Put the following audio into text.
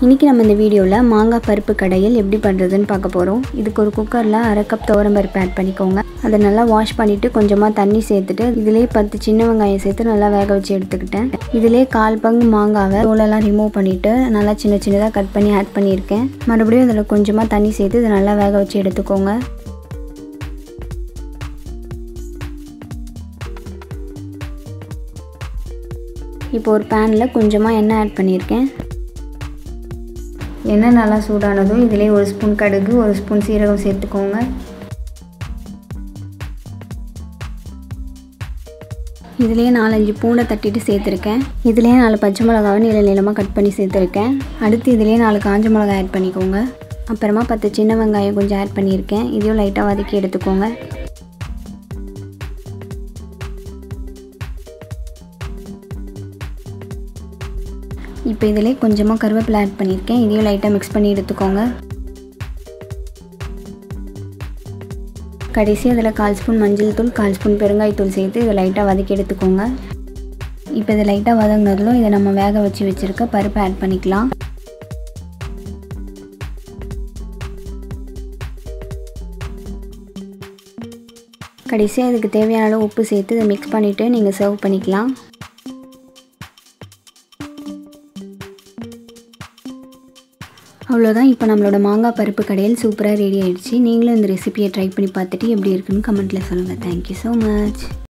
இன்றைக்கி நம்ம இந்த வீடியோவில் மாங்காய் பருப்பு கடையில் எப்படி பண்ணுறதுன்னு பார்க்க போகிறோம் இதுக்கு ஒரு குக்கரில் அரை கப் துவரம் பருப்பு ஆட் பண்ணிக்கோங்க அதை நல்லா வாஷ் பண்ணிவிட்டு கொஞ்சமாக தண்ணி சேர்த்துட்டு இதிலே பத்து சின்ன வெங்காயம் சேர்த்து நல்லா வேக வச்சு எடுத்துக்கிட்டேன் இதிலே கால் பங்கு மாங்காவை தோலெல்லாம் ரிமூவ் பண்ணிவிட்டு நல்லா சின்ன சின்னதாக கட் பண்ணி ஆட் பண்ணியிருக்கேன் மறுபடியும் அதில் கொஞ்சமாக தண்ணி சேர்த்து இதை நல்லா வேக வச்சு எடுத்துக்கோங்க இப்போ ஒரு பேனில் கொஞ்சமாக எண்ணெய் ஆட் பண்ணியிருக்கேன் எண்ணெய் நல்லா சூடானதும் இதிலே ஒரு ஸ்பூன் கடுகு ஒரு ஸ்பூன் சீரகம் சேர்த்துக்கோங்க இதுலேயே நாலஞ்சு பூண்டை தட்டிட்டு சேர்த்துருக்கேன் இதுலேயே நாலு பச்சை மிளகாவை நீள நீளமாக கட் பண்ணி சேர்த்துருக்கேன் அடுத்து இதுலேயே நாலு காஞ்ச மிளகாய் ஆட் பண்ணிக்கோங்க அப்புறமா பத்து சின்ன வெங்காயம் கொஞ்சம் ஆட் பண்ணியிருக்கேன் இதையும் லைட்டாக வதக்கி எடுத்துக்கோங்க இப்போ இதிலே கொஞ்சமாக கருவேப்பிலை ஆட் பண்ணியிருக்கேன் இதையும் லைட்டாக மிக்ஸ் பண்ணி எடுத்துக்கோங்க கடைசி அதில் கால் ஸ்பூன் மஞ்சள் தூள் கால் ஸ்பூன் பெருங்காயத்தூள் சேர்த்து இதை லைட்டாக வதக்கி எடுத்துக்கோங்க இப்போ இதை லைட்டாக வதங்கினதுலும் இதை நம்ம வேக வச்சு வச்சுருக்க பருப்பை ஆட் பண்ணிக்கலாம் கடைசியாக இதுக்கு தேவையான அளவு உப்பு சேர்த்து இதை மிக்ஸ் பண்ணிவிட்டு நீங்கள் சர்வ் பண்ணிக்கலாம் அவ்வளோதான் இப்போ நம்மளோட மாங்காய் பருப்பு கடையில் சூப்பராக ரெடி ஆகிடுச்சு நீங்களும் இந்த ரெசிபியை ட்ரை பண்ணி பார்த்துட்டு எப்படி இருக்குன்னு கமெண்ட்டில் சொல்லுங்கள் தேங்க்யூ ஸோ மச்